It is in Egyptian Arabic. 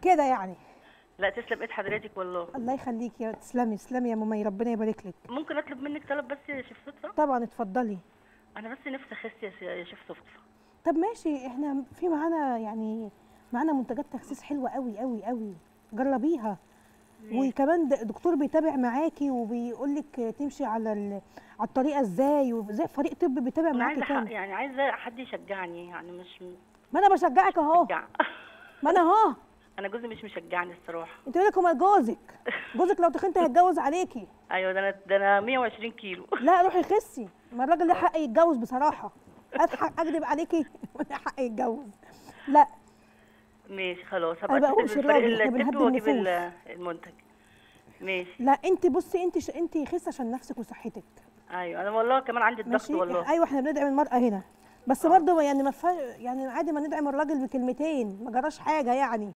كده يعني لا تسلم ايد حضرتك والله الله يخليك يا تسلمي تسلمي يا ماما ربنا يبارك لك ممكن اطلب منك طلب بس يا شيف صدفه طبعا اتفضلي انا بس نفسي اخس يا ش- يا شيف صدفه طب ماشي احنا في معانا يعني معانا منتجات تخسيس حلوه قوي قوي قوي جربيها وكمان د- دكتور بيتابع معاكي وبيقول لك تمشي على ال- على الطريقه ازاي وزي فريق طب بيتابع انا معاكي عايزه ح- كمان يعني عايزه حد يشجعني يعني مش ما انا بشجعك اهو مشجع ما انا اهو انا جوزي مش مشجعني الصراحه انت لك امال جوزك جوزك لو تخنت هيتجوز عليكي ايوه ده انا ده انا 120 كيلو لا روحي خسي ما الراجل له حق يتجوز بصراحه اضحك اكذب عليكي ولا حق يتجوز لا ماشي خلاص أنا هبقى بقولش اتصل بفريق الراجل، إحنا الطب بنهدي واجيب النفوس. ال- المنتج ماشي لا انت بصي انت ش... انت خسي عشان نفسك وصحتك ايوه انا والله كمان عندي الضغط ماشي والله ايوه احنا بندعم المراه هنا بس برضه يعني ما فا... يعني عادي ما ندعم الراجل بكلمتين ما جراش حاجه يعني